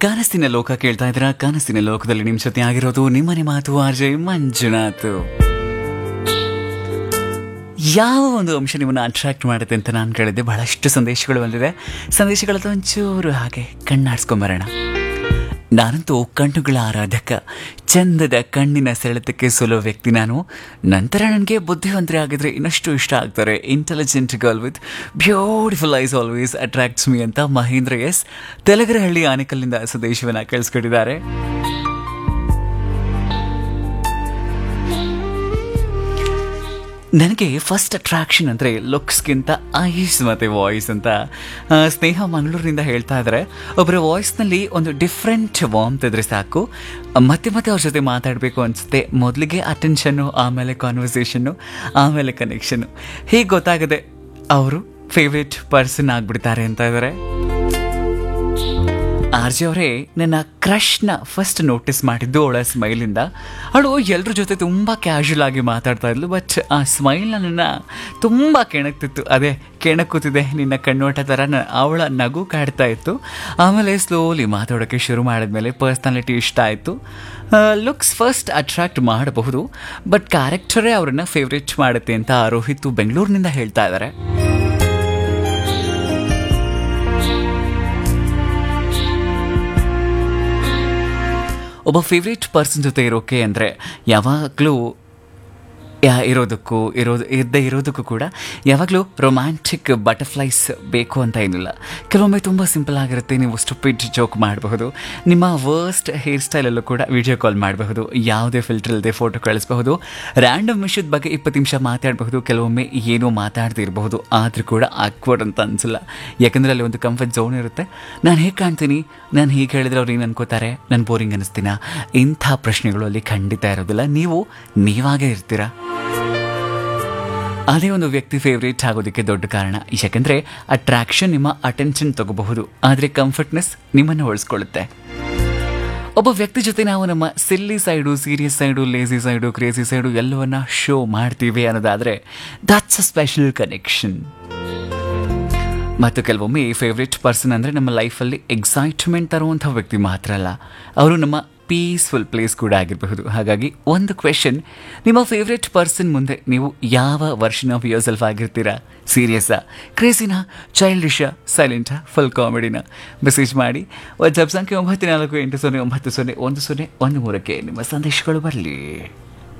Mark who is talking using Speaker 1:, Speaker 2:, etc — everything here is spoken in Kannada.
Speaker 1: ಕನಸಿನ ಲೋಕ ಕೇಳ್ತಾ ಇದ್ರ ಕನಸಿನ ಲೋಕದಲ್ಲಿ ನಿಮ್ ಜೊತೆ ಆಗಿರೋದು ನಿಮ್ಮನೆ ಮಾತು ಆರ್ಜೆ ಮಂಜುನಾಥ್ ಯಾವ ಒಂದು ಅಂಶ ನಿಮ್ಮನ್ನು ಅಟ್ರಾಕ್ಟ್ ಮಾಡುತ್ತೆ ಅಂತ ನಾನು ಕೇಳಿದ್ದೆ ಬಹಳಷ್ಟು ಸಂದೇಶಗಳು ಬಂದಿದೆ ಸಂದೇಶಗಳದ್ದು ಒಂಚೂರು ಹಾಗೆ ಕಣ್ಣಾಡ್ಸ್ಕೊಂಬರೋಣ ನಾನಂತೂ ಕಣ್ಣುಗಳ ಆರಾಧಕ ಚಂದದ ಕಣ್ಣಿನ ಸೆಳೆತಕ್ಕೆ ಸೋಲೋ ವ್ಯಕ್ತಿ ನಾನು ನಂತರ ನನಗೆ ಬುದ್ಧಿವಂತರೆ ಆಗಿದ್ರೆ ಇನ್ನಷ್ಟು ಇಷ್ಟ ಆಗ್ತಾರೆ intelligent girl with beautiful eyes always attracts me ಅಂತ ಮಹೇಂದ್ರ ಎಸ್ ತೆಲಗರಹಳ್ಳಿ ಆನೆಕಲ್ಲಿಂದ ಸಂದೇಶವನ್ನು ಕಳಿಸ್ಕೊಟ್ಟಿದ್ದಾರೆ ನನಗೆ ಫಸ್ಟ್ ಅಟ್ರಾಕ್ಷನ್ ಅಂದರೆ ಲುಕ್ಸ್ಗಿಂತ ಐಸ್ ಮತ್ತು ವಾಯ್ಸ್ ಅಂತ ಆ, ಸ್ನೇಹ ಮಂಗಳೂರಿನಿಂದ ಹೇಳ್ತಾ ಇದ್ದಾರೆ ಒಬ್ಬರ ವಾಯ್ಸ್ನಲ್ಲಿ ಒಂದು ಡಿಫ್ರೆಂಟ್ ವಾಮ್ತ್ ಇದ್ರೆ ಸಾಕು ಮತ್ತೆ ಮತ್ತೆ ಅವ್ರ ಜೊತೆ ಮಾತಾಡಬೇಕು ಅನಿಸುತ್ತೆ ಮೊದಲಿಗೆ ಅಟೆನ್ಷನ್ನು ಆಮೇಲೆ ಕಾನ್ವರ್ಸೇಷನ್ನು ಆಮೇಲೆ ಕನೆಕ್ಷನ್ನು ಹೀಗೆ ಗೊತ್ತಾಗದೆ ಅವರು ಫೇವ್ರೆಟ್ ಪರ್ಸನ್ ಆಗಿಬಿಡ್ತಾರೆ ಅಂತ ಇದ್ದಾರೆ ಆರ್ ಜಿ ಅವರೇ ನನ್ನ ಕ್ರಶ್ನ ಫಸ್ಟ್ ನೋಟಿಸ್ ಮಾಡಿದ್ದು ಅವಳ ಸ್ಮೈಲಿಂದ ಅವಳು ಎಲ್ಲರ ಜೊತೆ ತುಂಬ ಕ್ಯಾಶುಯಲ್ ಆಗಿ ಮಾತಾಡ್ತಾ ಇದ್ಲು ಬಟ್ ಆ ಸ್ಮೈಲ್ ನನ್ನ ತುಂಬ ಕೆಣಕ್ತಿತ್ತು ಅದೇ ಕೆಣಕುತ್ತಿದೆ ನಿನ್ನ ಕಣ್ಣೋಟ ಥರ ನ- ಅವಳ ನಗು ಕಾಡ್ತಾ ಇತ್ತು ಆಮೇಲೆ ಸ್ಲೋಲಿ ಮಾತಾಡೋಕ್ಕೆ ಶುರು ಮಾಡಿದ್ಮೇಲೆ ಪರ್ಸ್ನಾಲಿಟಿ ಇಷ್ಟ ಆಯಿತು ಲುಕ್ಸ್ ಫಸ್ಟ್ ಅಟ್ರಾಕ್ಟ್ ಮಾಡಬಹುದು ಬಟ್ ಕ್ಯಾರೆಕ್ಟರೇ ಅವರನ್ನು ಫೇವ್ರೇಟ್ ಮಾಡುತ್ತೆ ಅಂತ ರೋಹಿತ್ ಬೆಂಗಳೂರಿನಿಂದ ಹೇಳ್ತಾ ಇದ್ದಾರೆ ಒಬ್ಬ ಫೇವ್ರೇಟ್ ಪರ್ಸನ್ ಜೊತೆ ಇರೋಕೆ ಅಂದರೆ ಯಾವಾಗಲೂ ಯಾ ಇರೋದಕ್ಕೂ ಇರೋದು ಇರದೇ ಇರೋದಕ್ಕೂ ಕೂಡ ಯಾವಾಗಲೂ ರೊಮ್ಯಾಂಟಿಕ್ ಬಟರ್ಫ್ಲೈಸ್ ಬೇಕು ಅಂತ ಏನಿಲ್ಲ ಕೆಲವೊಮ್ಮೆ ತುಂಬ ಸಿಂಪಲ್ ಆಗಿರುತ್ತೆ ನೀವು ಸ್ಟುಪಿಡ್ ಜೋಕ್ ಮಾಡಬಹುದು ನಿಮ್ಮ ವರ್ಸ್ಟ್ ಹೇರ್ ಸ್ಟೈಲಲ್ಲೂ ಕೂಡ ವಿಡಿಯೋ ಕಾಲ್ ಮಾಡಬಹುದು ಯಾವುದೇ ಫಿಲ್ಟರ್ ಇಲ್ಲದೆ ಫೋಟೋ ಕಳಿಸಬಹುದು ರ್ಯಾಂಡಮ್ ವಿಷಯದ ಬಗ್ಗೆ ಇಪ್ಪತ್ತು ನಿಮಿಷ ಮಾತಾಡಬಹುದು ಕೆಲವೊಮ್ಮೆ ಏನೂ ಮಾತಾಡದೇ ಇರಬಹುದು ಆದರೂ ಕೂಡ ಆಕ್ವರ್ಡ್ ಅಂತ ಅನಿಸಲ್ಲ ಯಾಕಂದರೆ ಅಲ್ಲಿ ಒಂದು ಕಂಫರ್ಟ್ ಝೋನ್ ಇರುತ್ತೆ ನಾನು ಹೇಗೆ ಕಾಣ್ತೀನಿ ನಾನು ಹೀಗೆ ಹೇಳಿದ್ರೆ ಅವ್ರು ಏನು ಅನ್ಕೋತಾರೆ ನಾನು ಬೋರಿಂಗ್ ಅನ್ನಿಸ್ತೀನ ಇಂಥ ಪ್ರಶ್ನೆಗಳು ಅಲ್ಲಿ ಖಂಡಿತ ಇರೋದಿಲ್ಲ ನೀವು ನೀವಾಗೇ ಇರ್ತೀರಾ ಅದೇ ಒಂದು ವ್ಯಕ್ತಿ ಫೇವ್ರೇಟ್ ಆಗೋದಕ್ಕೆ ದೊಡ್ಡ ಕಾರಣ ಯಾಕೆಂದರೆ ಅಟ್ರಾಕ್ಷನ್ ನಿಮ್ಮ ಅಟೆನ್ಷನ್ ತಗೋಬಹುದು ಆದರೆ ಕಂಫರ್ಟ್ನೆಸ್ ನಿಮ್ಮನ್ನು ಉಳಿಸ್ಕೊಳ್ಳುತ್ತೆ ಒಬ್ಬ ವ್ಯಕ್ತಿ ಜೊತೆ ನಾವು ನಮ್ಮ silly side serious side lazy side crazy side ಎಲ್ಲವನ್ನ ಶೋ ಮಾಡ್ತೀವಿ ಅನ್ನೋದಾದರೆ ದಟ್ಸ್ ಅ ಸ್ಪೆಷಲ್ ಕನೆಕ್ಷನ್ ಮತ್ತು ಕೆಲವೊಮ್ಮೆ ಫೇವ್ರೆಟ್ ಪರ್ಸನ್ ಅಂದರೆ ನಮ್ಮ ಲೈಫಲ್ಲಿ ಎಕ್ಸೈಟ್ಮೆಂಟ್ ತರುವಂಥ ವ್ಯಕ್ತಿ ಮಾತ್ರ ಅಲ್ಲ ಅವರು ನಮ್ಮ ಪೀಸ್ಫುಲ್ ಪ್ಲೇಸ್ ಕೂಡ ಆಗಿರಬಹುದು ಹಾಗಾಗಿ ಒಂದು ಕ್ವೆಶನ್ ನಿಮ್ಮ ಫೇವ್ರೆಟ್ ಪರ್ಸನ್ ಮುಂದೆ ನೀವು ಯಾವ ವರ್ಷನ್ ಆಫ್ ಯುವರ್ ಸೆಲ್ಫ್ ಆಗಿರ್ತೀರಾ ಸೀರಿಯಸ್ಸಾ ಕ್ರೇಜಿನಾ ಚೈಲ್ಡಿಶಾ ಸೈಲೆಂಟಾ ಫುಲ್ ಕಾಮಿಡಿನ ಮೆಸೇಜ್ ಮಾಡಿ ವಾಟ್ಸಪ್ ಸಂಖ್ಯೆ ಒಂಬತ್ತು ನಾಲ್ಕು ಎಂಟು ಸೊನ್ನೆ ಒಂಬತ್ತು ಸೊನ್ನೆ ಒಂದು ಸೊನ್ನೆ ಒಂದು ಮೂರಕ್ಕೆ ನಿಮ್ಮ ಸಂದೇಶಗಳು ಬರಲಿ